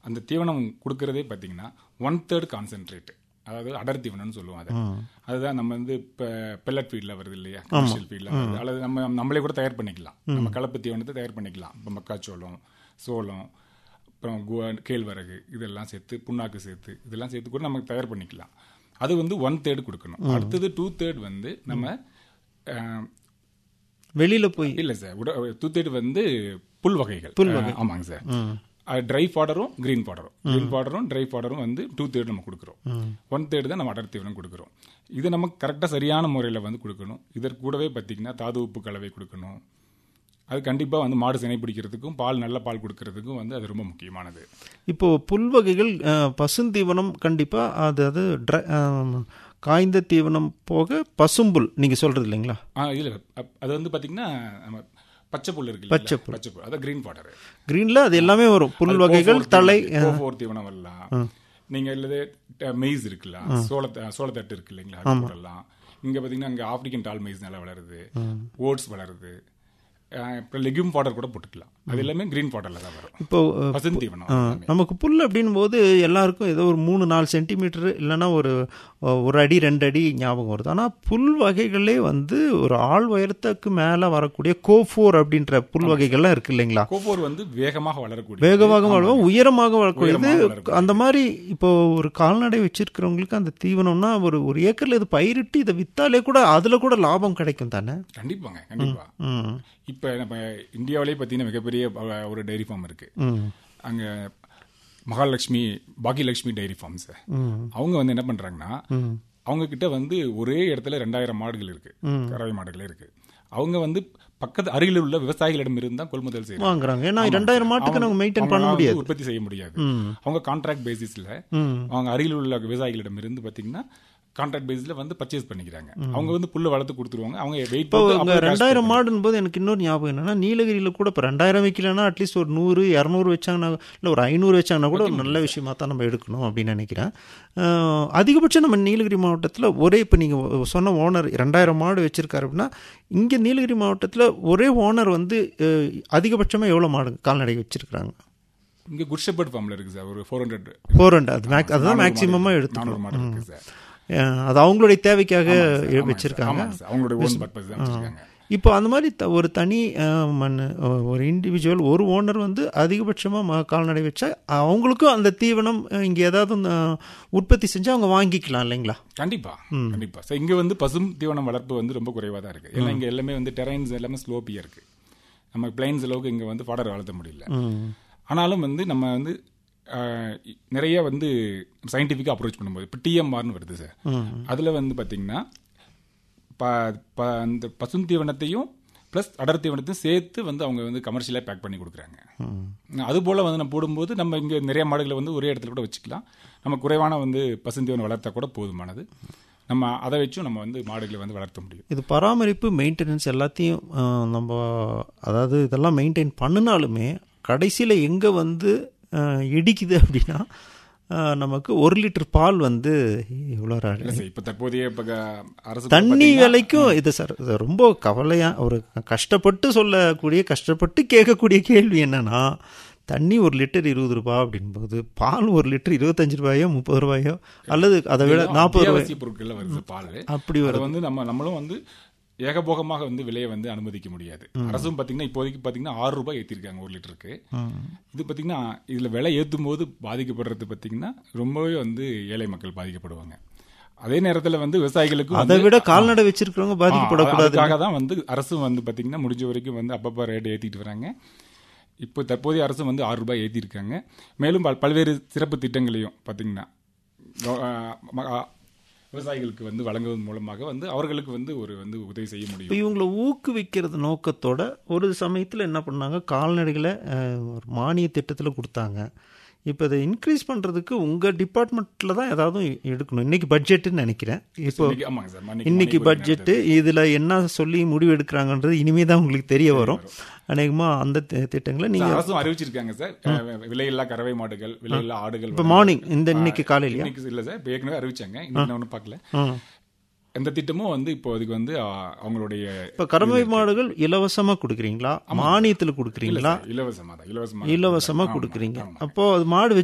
அந்த தீவனம் கொடுக்கறதே பார்த்தீங்கன்னா ஒன் தேர்ட் கான்சென்ட்ரேட் அதாவது அடர் தீவனம்னு சொல்லுவோம் அதை அதுதான் நம்ம வந்து இப்போ பெல்லட் ஃபீல்டில் வருது இல்லையா கமர்ஷியல் ஃபீல்டில் வருது அல்லது நம்ம நம்மளே கூட தயார் பண்ணிக்கலாம் நம்ம கலப்பு தீவனத்தை தயார் பண்ணிக்கலாம் இப்போ மக்காச்சோளம் சோளம் அப்புறம் குவா கேழ்வரகு இதெல்லாம் சேர்த்து புண்ணாக்கு சேர்த்து இதெல்லாம் சேர்த்து கூட நமக்கு தயார் பண்ணிக்கலாம் அது வந்து ஒன் தேர்ட் கொடுக்கணும் அடுத்தது டூ தேர்ட் வந்து நம்ம அஹ், வெளியில போய் இல்ல சார் உட டூ தேர்ட் வந்து புல் வகைகள் புல் வகை ஆமாங்க சார் ட்ரை ஃபாடரும் கிரீன் ஃபாடரும் கிரீன் ஃபாடரும் ட்ரை ஃபாடரும் வந்து டூ தேர்ட் நம்ம கொடுக்குறோம் ஒன் தேர்ட் தான் நம்ம அடர் தீவனம் கொடுக்குறோம் இது நமக்கு கரெக்டாக சரியான முறையில் வந்து கொடுக்கணும் இதற்கு கூடவே பார்த்தீங்கன்னா தாது உப்பு கலவை கொடுக்கணும் அது கண்டிப்பாக வந்து மாடு சினை பிடிக்கிறதுக்கும் பால் நல்ல பால் கொடுக்கறதுக்கும் வந்து அது ரொம்ப முக்கியமானது இப்போ புல் வகைகள் அஹ், பசுந்தீவனம் கண்டிப்பா அது அது dry- அஹ், காய்ந்த தீவனம் போக பசும்புல் நீங்க சொல்றது இல்லைங்களா ஆ இல்லை அது வந்து பார்த்தீங்கன்னா நம்ம பச்சை புல் இருக்கு பச்சை புல் பச்சை புல் அதான் கிரீன் ஃபாடர் கிரீன்ல அது எல்லாமே வரும் புல் வகைகள் தலை கோஃபோர் தீவனம் வரலாம் நீங்க இல்லது மெய்ஸ் இருக்குல்ல சோளத்த சோளத்தட்டு இருக்கு இல்லைங்களா அது போடலாம் இங்க பாத்தீங்கன்னா இங்க ஆப்பிரிக்கன் டால் மெய்ஸ் நல்லா வளருது ஓட்ஸ் வளருது அஹ் அப்புறம் லெக்யூம் ஃபாடர் கூட போட்டுக்கலாம் அது எல்லாமே கிரீன் ஃபாடர்ல தான் வரும் இப்போ அஹ், பசுந்தீவனம் ஆ, எல்லாமே. நமக்கு புல் அப்படின் போது எல்லாருக்கும் ஏதோ ஒரு மூணு நாலு சென்டிமீட்டர் இல்லைன்னா ஒரு ஒரு அடி ரெண்டு அடி ஞாபகம் வருது ஆனால் புல் வகைகளே வந்து ஒரு ஆள் உயரத்துக்கு மேலே வரக்கூடிய கோஃபோர் அப்படின்ற புல் வகைகள்லாம் இருக்கு இல்லைங்களா கோஃபோர் வந்து வேகமாக வளரக்கூடிய வேகமாக வளரும் உயரமாக வளரக்கூடியது உயரமாக வளரக்கூடியது. அந்த மாதிரி இப்போ ஒரு கால்நடை வச்சிருக்கிறவங்களுக்கு அந்த தீவனம்னா ஒரு ஒரு ஏக்கர்ல இது பயிரிட்டு இதை வித்தாலே கூட அதுல கூட லாபம் கிடைக்கும் தானே கண்டிப்பாங்க கண்டிப்பா ம் இப்ப நம்ம இந்தியாவிலே பாத்தீங்கன்னா மிகப்பெரிய அஹ், ஒரு டைரி ஃபார்ம் இருக்கு ம் அங்க மகாலட்சுமி பாகியலட்சுமி டைரி ஃபார்ம்ஸ் அவங்க வந்து என்ன பண்றாங்கன்னா அவங்க கிட்ட வந்து ஒரே இடத்துல ரெண்டாயிரம் மாடுகள் இருக்கு கறவை மாடுகள் இருக்கு அவங்க வந்து பக்கத்து அருகில் உள்ள விவசாயிகளிடம் இருந்து தான் கொள்முதல் செய்யறாங்க வாங்குறாங்க ஏன்னா ரெண்டாயிரம் மாட்டுக்கு நம்ம மெயின்டைன் பண்ண அவங்க முடியாது வந்து உற்பத்தி செய்ய முடியாது அவங்க கான்ட்ராக்ட் பேசிஸ்ல ம். அவங்க அருகில் உள்ள விவசாயிகளிடம் இருந்து பாத்தீங்கன்னா கான்ட்ராக்ட் பேசிஸ்ல வந்து பர்ச்சேஸ் பண்ணிக்கிறாங்க அவங்க வந்து புல்ல வளர்த்து கொடுத்துருவாங்க அவங்க வெயிட் இப்போ இங்க ரெண்டாயிரம் மாடுன்னு போது எனக்கு இன்னொரு ஞாபகம் என்னன்னா நீலகிரியில கூட இப்போ ரெண்டாயிரம் வைக்கலன்னா அட்லீஸ்ட் ஒரு நூறு இரநூறு வச்சாங்கன்னா இல்லை ஒரு ஐநூறு வச்சாங்கன்னா கூட ஒரு நல்ல விஷயமா தான் நம்ம எடுக்கணும் அப்படின்னு நினைக்கிறேன் அஹ், அதிகபட்சம் நம்ம நீலகிரி மாவட்டத்தில் ஒரே இப்போ நீங்கள் சொன்ன ஓனர் ரெண்டாயிரம் மாடு வச்சிருக்காரு அப்படின்னா இங்கே நீலகிரி மாவட்டத்தில் ஒரே ஓனர் வந்து அஹ், அதிகபட்சமாக எவ்வளோ மாடு கால்நடை வச்சிருக்காங்க இங்க குட் ஷெப்பர்ட் ஃபார்ம்ல இருக்கு சார் ஒரு ஃபோர் ஹண்ட்ரட் ஃபோர் ஹண்ட்ரட் அது மேக்ஸ் அதுதான் மேக்சிமமாக எடுத்து நானூறு மாடு இருக்கு சார் அஹ், அது அவங்களுடைய தேவைக்காக வச்சிருக்காங்க ஆமாங்க சார் அவங்களுடைய ஓன் பர்பஸ் தான் வச்சிருக்காங்க இப்போ அந்த மாதிரி த- ஒரு தனி அஹ், மண் அஹ், ஒரு இண்டிவிஜுவல் ஒரு ஓனர் வந்து அதிகபட்சமாக கால்நடை வச்சா அவங்களுக்கும் அந்த தீவனம் அஹ், இங்கே ஏதாவது அஹ், உற்பத்தி செஞ்சு அவங்க வாங்கிக்கலாம் இல்லைங்களா கண்டிப்பா கண்டிப்பா சார் இங்க வந்து பசும் தீவனம் வளர்ப்பு வந்து ரொம்ப குறைவா தான் இருக்கு ஏன்னா இங்க எல்லாமே வந்து டெரைன்ஸ் எல்லாமே ஸ்லோப்பியா இருக்கு நம்ம பிளைன்ஸ் அளவுக்கு இங்க வந்து ஃபாடர் வளர்த்த முடியல ஆனாலும் வந்து நம்ம வந்து ஆஹ், நிறைய வந்து சயின்டிஃபிக்காக அப்ரோச் பண்ணும்போது இப்போ டிஎம்ஆர்னு வருது சார் அதுல வந்து பாத்தீங்கன்னா ப ப அந்த பசும் தீவனத்தையும் ப்ளஸ் அடர் தீவனத்தையும் சேர்த்து வந்து அவங்க வந்து கமர்ஷியலாக பேக் பண்ணி கொடுக்குறாங்க அது போல் வந்து நம்ம போடும்போது நம்ம இங்கே நிறைய மாடுகளை வந்து ஒரே இடத்துல கூட வச்சுக்கலாம் நம்ம குறைவான வந்து பசுந்தீவனம் வளர்த்தா கூட போதுமானது நம்ம அதை வச்சும் நம்ம வந்து மாடுகளை வந்து வளர்த்த முடியும் இது பராமரிப்பு மெயின்டெனன்ஸ் எல்லாத்தையும் அஹ், நம்ம அதாவது இதெல்லாம் மெயின்டைன் பண்ணினாலுமே கடைசியில் எங்கே வந்து அஹ், இடிக்குது அப்படின்னா அஹ், நமக்கு ஒரு லிட்டர் பால் வந்து எவ்வளோ இல்லை சார் இப்போ தற்போதைய இப்போ அரசு தண்ணி விலைக்கும் இது சார் இது ரொம்ப கவலையா ஒரு கஷ்டப்பட்டு சொல்லக்கூடிய கஷ்டப்பட்டு கேட்கக்கூடிய கேள்வி என்னன்னா தண்ணி ஒரு லிட்டர் இருபது ரூபாய் அப்படின்போது பால் ஒரு லிட்டர் இருபத்தஞ்சு ரூபாயோ முப்பது ரூபாயோ அல்லது அதை விட நாற்பது ரூபாய் அத்தியாவசிய பொருட்கள்ல வருது பால் அப்படி அதை வந்து நம்ம நம்மளும் வந்து ஏகபோகமாக வந்து விலையை வந்து அனுமதிக்க முடியாது அரசும் பாத்தீங்கன்னா இப்போதைக்கு பாத்தீங்கன்னா ஆறு ரூபாய் ஏத்திருக்காங்க ஒரு லிட்டருக்கு இது பாத்தீங்கன்னா இதுல விலை ஏத்தும் போது பாதிக்கப்படுறது பாத்தீங்கன்னா ரொம்பவே வந்து ஏழை மக்கள் பாதிக்கப்படுவாங்க அதே நேரத்துல வந்து விவசாயிகளுக்கும் அதை விட கால்நடை வச்சிருக்கிறவங்க பாதிக்கப்படக்கூடாது அதுக்காக தான் வந்து அரசும் வந்து பாத்தீங்கன்னா முடிஞ்ச வரைக்கும் வந்து அப்பப்போ ரேட் ஏத்திட்டு வராங்க இப்போ தற்போதைய அரசு வந்து ஆறு ரூபாய் ஏத்திருக்காங்க மேலும் பல்- பல்வேறு சிறப்பு திட்டங்களையும் பாத்தீங்கன்னா கவ- ஆஹ் ம- ஆஹ் விவசாயிகளுக்கு வந்து வழங்குவதன் மூலமாக வந்து அவர்களுக்கு வந்து ஒரு வந்து உதவி செய்ய முடியும் இப்போ இவங்களை ஊக்குவிக்கிறது நோக்கத்தோட ஒரு சமயத்தில் என்ன பண்ணாங்க கால்நடைகளை அஹ், ஒரு மானிய திட்டத்தில் கொடுத்தாங்க இப்போ இதை இன்க்ரீஸ் பண்ணுறதுக்கு உங்கள் டிபார்ட்மெண்ட்டில் தான் ஏதாவது எடுக்கணும் இன்னைக்கு பட்ஜெட்டுன்னு நினைக்கிறேன் இப்போ இன்னைக்கு- ஆமாங்க சார் மன்னிக்கு- இன்னைக்கு மன்னிக்கு பட்ஜெட்டு இதில் என்ன சொல்லி முடிவு எடுக்கிறாங்கன்றது இனிமே தான் உங்களுக்கு தெரிய வரும் அநேகமாக அந்த தி- திட்டங்களை நீங்கள் சார், அரசும் அறிவிச்சிருக்காங்க சார் அஹ், விலையில்லா கறவை மாடுகள் விலையில்லா ஆடுகள் இப்போ மார்னிங் இந்த இன்னைக்கு காலையிலையா இன்னைக்கு இல்ல சார் இப்போ ஏற்கனவே அறிவிச்சாங்க இன்னைக்கு நான் ஒன்றும் பார்க்கல ம் எந்த திட்டமும் வந்து இப்போ அதுக்கு வந்து ஆஹ், அவங்களுடைய இப்போ கறவை மாடுகள் இலவசமாக கொடுக்குறீங்களா மானியத்தில் கொடுக்குறீங்களா இலவசமா தான் இலவசமா இலவசமாக கொடுக்குறீங்க அப்போ அது மாடு